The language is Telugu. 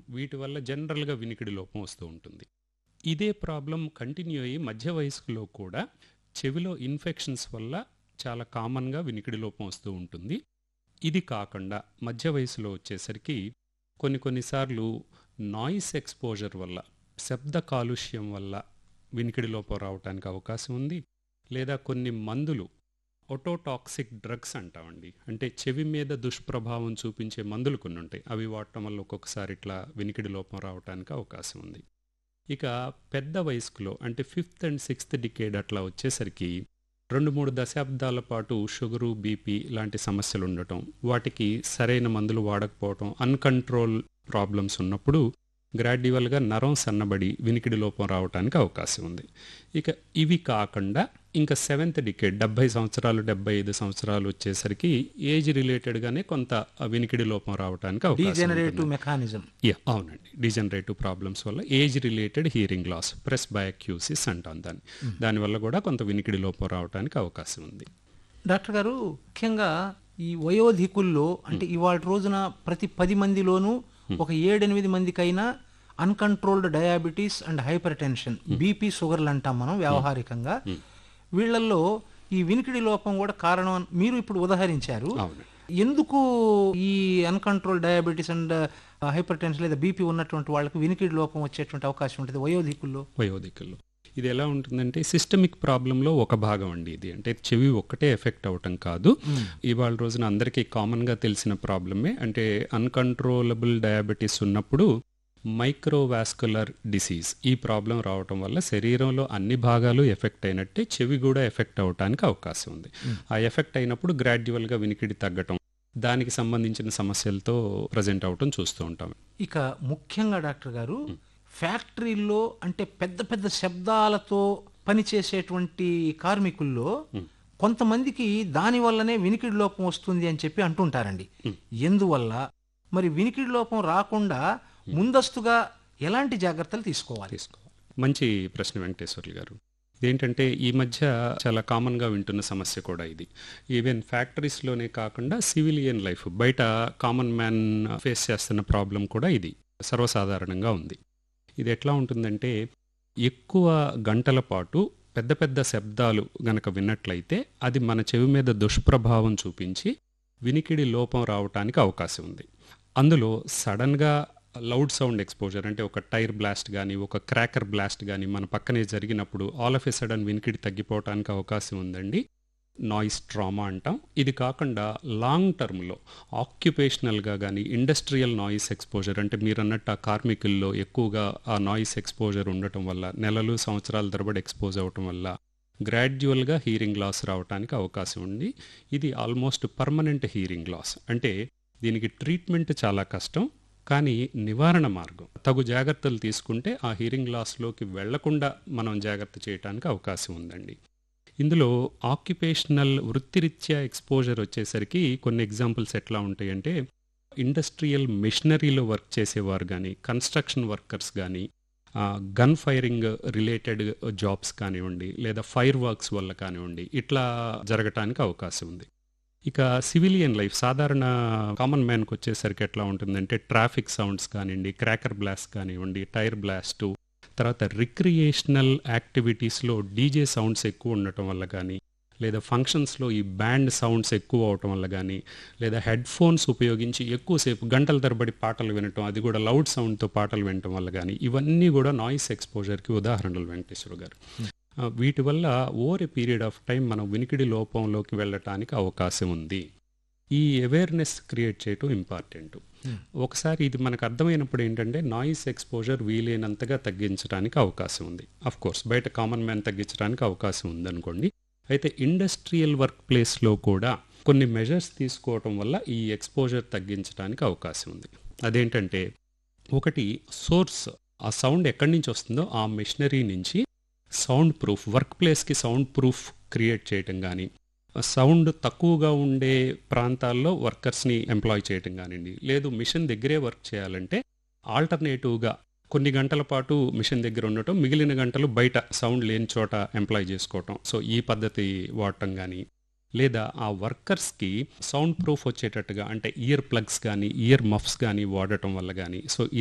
వీటి వల్ల జనరల్గా వినికిడి లోపం వస్తూ ఉంటుంది ఇదే ప్రాబ్లం కంటిన్యూ అయ్యి మధ్య వయస్కులో కూడా చెవిలో ఇన్ఫెక్షన్స్ వల్ల చాలా కామన్గా వినికిడి లోపం వస్తూ ఉంటుంది ఇది కాకుండా మధ్య వయసులో వచ్చేసరికి కొన్ని కొన్నిసార్లు నాయిస్ ఎక్స్పోజర్ వల్ల శబ్ద కాలుష్యం వల్ల వినికిడి లోపం రావడానికి అవకాశం ఉంది లేదా కొన్ని మందులు ఒటోటాక్సిక్ డ్రగ్స్ అంటామండి అంటే చెవి మీద దుష్ప్రభావం చూపించే మందులు కొన్ని ఉంటాయి అవి వాడటం వల్ల ఒక్కొక్కసారి ఇట్లా వినికిడి లోపం రావడానికి అవకాశం ఉంది ఇక పెద్ద వయస్కులో అంటే ఫిఫ్త్ అండ్ సిక్స్త్ డికేడ్ అట్లా వచ్చేసరికి రెండు మూడు దశాబ్దాల పాటు షుగరు బీపీ లాంటి సమస్యలు ఉండటం వాటికి సరైన మందులు వాడకపోవటం అన్కంట్రోల్ ప్రాబ్లమ్స్ ఉన్నప్పుడు గ్రాడ్యువల్గా నరం సన్నబడి వినికిడి లోపం రావడానికి అవకాశం ఉంది ఇక ఇవి కాకుండా ఇంకా సెవెంత్ డికేడ్ డెబ్బై సంవత్సరాలు డెబ్బై ఐదు సంవత్సరాలు వచ్చేసరికి ఏజ్ రిలేటెడ్గానే కొంత వినికిడి లోపం రావడానికి అవకాశం ఉంటుంది. డీజనరేటివ్ మెకానిజం యా అవునండి డిజనరేటివ్ ప్రాబ్లమ్స్ వల్ల age related hearing loss presbycusis అంటాం దాన్ని దానివల్ల కూడా కొంత వినికిడి లోపం రావడానికి అవకాశం ఉంది డాక్టర్ గారు ముఖ్యంగా ఈ వయోధికుల్లో అంటే ఇవాళ రోజున ప్రతి పది మందిలోనూ ఒక ఏడెనిమిది మందికైనా uncontrolled diabetes and hypertension BP షుగర్లు అంటాం మనం వ్యావహారికంగా వీళ్ళల్లో ఈ వినికిడి లోపం కూడా కారణం అని మీరు ఇప్పుడు ఉదాహరించారు అవును ఎందుకు ఈ uncontrol diabetes and hypertension లేదా బీపీ ఉన్నటువంటి వాళ్ళకి వినికిడి లోపం వచ్చేటువంటి అవకాశం ఉంటుంది వయోధికుల్లో వయోధికుల్లో ఇది ఎలా ఉంటుందంటే సిస్టమిక్ ప్రాబ్లంలో ఒక భాగం అండి ఇది అంటే చెవి ఒక్కటే ఎఫెక్ట్ అవటం కాదు ఇవాళ రోజున అందరికీ కామన్గా తెలిసిన ప్రాబ్లమే అంటే అన్కంట్రోలబుల్ డయాబెటీస్ ఉన్నప్పుడు మైక్రోవాస్కులర్ డిసీజ్ ఈ ప్రాబ్లం రావటం వల్ల శరీరంలో అన్ని భాగాలు ఎఫెక్ట్ అయినట్టే చెవి కూడా ఎఫెక్ట్ అవటానికి అవకాశం ఉంది ఆ ఎఫెక్ట్ అయినప్పుడు గ్రాడ్యువల్గా వినికిడి తగ్గటం దానికి సంబంధించిన సమస్యలతో ప్రజెంట్ అవటం చూస్తూ ఉంటాం ఇక ముఖ్యంగా డాక్టర్ గారు ఫ్యాక్టరీల్లో అంటే పెద్ద పెద్ద శబ్దాలతో పనిచేసేటువంటి కార్మికుల్లో కొంతమందికి దాని వల్లనే వినికిడి లోపం వస్తుంది అని చెప్పి అంటుంటారండి ఎందువల్ల మరి వినికిడి లోపం రాకుండా ముందస్తుగా ఎలాంటి జాగ్రత్తలు తీసుకోవాలి తీసుకోవాలి మంచి ప్రశ్న వెంకటేశ్వర్లు గారు ఇదేంటంటే ఈ మధ్య చాలా కామన్గా వింటున్న సమస్య కూడా ఇది ఈవెన్ ఫ్యాక్టరీస్లోనే కాకుండా సివిలియన్ లైఫ్ బయట కామన్ మ్యాన్ ఫేస్ చేస్తున్న ప్రాబ్లం కూడా ఇది సర్వసాధారణంగా ఉంది ఇది ఎట్లా ఉంటుందంటే ఎక్కువ గంటల పాటు పెద్ద పెద్ద శబ్దాలు గనక విన్నట్లయితే అది మన చెవి మీద దుష్ప్రభావం చూపించి వినికిడి లోపం రావటానికి అవకాశం ఉంది అందులో సడన్గా లౌడ్ సౌండ్ ఎక్స్పోజర్ అంటే ఒక టైర్ బ్లాస్ట్ కానీ ఒక క్రాకర్ బ్లాస్ట్ కానీ మన పక్కనే జరిగినప్పుడు ఆల్ ఆఫ్ ఎ సడన్ వినికిడి తగ్గిపోవటానికి అవకాశం ఉందండి నాయిస్ ట్రామా అంటాం ఇది కాకుండా లాంగ్ టర్మ్లో ఆక్యుపేషనల్గా కానీ ఇండస్ట్రియల్ నాయిస్ ఎక్స్పోజర్ అంటే మీరు అన్నట్టు ఆ కార్మికుల్లో ఎక్కువగా ఆ నాయిస్ ఎక్స్పోజర్ ఉండటం వల్ల నెలలు సంవత్సరాల తరబడి ఎక్స్పోజ్ అవ్వటం వల్ల గ్రాడ్యువల్గా హీరింగ్ లాస్ రావడానికి అవకాశం ఉంది ఇది ఆల్మోస్ట్ పర్మనెంట్ హీరింగ్ లాస్ అంటే దీనికి ట్రీట్మెంట్ చాలా కష్టం కానీ నివారణ మార్గం తగు జాగ్రత్తలు తీసుకుంటే ఆ హీరింగ్ లాస్లోకి వెళ్లకుండా మనం జాగ్రత్త చేయడానికి అవకాశం ఉందండి ఇందులో ఆక్యుపేషనల్ వృత్తిరీత్యా ఎక్స్పోజర్ వచ్చేసరికి కొన్ని ఎగ్జాంపుల్స్ ఎట్లా ఉంటాయంటే ఇండస్ట్రియల్ మెషినరీలో వర్క్ చేసేవారు కానీ కన్స్ట్రక్షన్ వర్కర్స్ కానీ గన్ ఫైరింగ్ రిలేటెడ్ జాబ్స్ కానివ్వండి లేదా ఫైర్ వర్క్స్ వల్ల కానివ్వండి ఇట్లా జరగటానికి అవకాశం ఉంది ఇక సివిలియన్ లైఫ్ సాధారణ కామన్ మ్యాన్కి వచ్చేసరికి ఎట్లా ఉంటుందంటే ట్రాఫిక్ సౌండ్స్ కానివ్వండి క్రాకర్ బ్లాస్ట్ కానివ్వండి టైర్ బ్లాస్టు తర్వాత రిక్రియేషనల్ యాక్టివిటీస్లో డీజే సౌండ్స్ ఎక్కువ ఉండటం వల్ల కానీ లేదా ఫంక్షన్స్లో ఈ బ్యాండ్ సౌండ్స్ ఎక్కువ అవటం వల్ల కానీ లేదా హెడ్ ఫోన్స్ ఉపయోగించి ఎక్కువసేపు గంటల తరబడి పాటలు వినటం అది కూడా లౌడ్ సౌండ్తో పాటలు వినటం వల్ల కానీ ఇవన్నీ కూడా నాయిస్ ఎక్స్పోజర్కి ఉదాహరణలు వెంకటేశ్వర గారు ఆ, వీటి వల్ల over a period of time మనం వినికిడి లోపంలోకి వెళ్ళటానికి అవకాశం ఉంది ఈ అవేర్నెస్ క్రియేట్ చేయటం ఇంపార్టెంట్ ఒకసారి ఇది మనకు అర్థమైనప్పుడు ఏంటంటే నాయిస్ ఎక్స్పోజర్ వీలైనంతగా తగ్గించడానికి అవకాశం ఉంది అఫ్ కోర్స్ బయట కామన్ మ్యాన్ తగ్గించడానికి అవకాశం ఉందనుకోండి అయితే ఇండస్ట్రియల్ వర్క్ ప్లేస్లో కూడా కొన్ని మెజర్స్ తీసుకోవటం వల్ల ఈ ఎక్స్పోజర్ తగ్గించడానికి అవకాశం ఉంది అదేంటంటే ఒకటి సోర్స్ ఆ సౌండ్ ఎక్కడి నుంచి వస్తుందో ఆ మెషినరీ నుంచి సౌండ్ ప్రూఫ్ వర్క్ ప్లేస్కి సౌండ్ ప్రూఫ్ క్రియేట్ చేయటం కానీ సౌండ్ తక్కువగా ఉండే ప్రాంతాల్లో వర్కర్స్ని ఎంప్లాయ్ చేయటం కానివ్వండి లేదు మిషన్ దగ్గరే వర్క్ చేయాలంటే ఆల్టర్నేటివ్గా కొన్ని గంటల పాటు మిషన్ దగ్గర ఉండటం మిగిలిన గంటలు బయట సౌండ్ లేని చోట ఎంప్లాయ్ చేసుకోవటం సో ఈ పద్ధతి వాడటం కానీ లేదా ఆ వర్కర్స్కి సౌండ్ ప్రూఫ్ వచ్చేటట్టుగా అంటే ఇయర్ ప్లగ్స్ కానీ ఇయర్ మఫ్స్ కానీ వాడటం వల్ల కానీ సో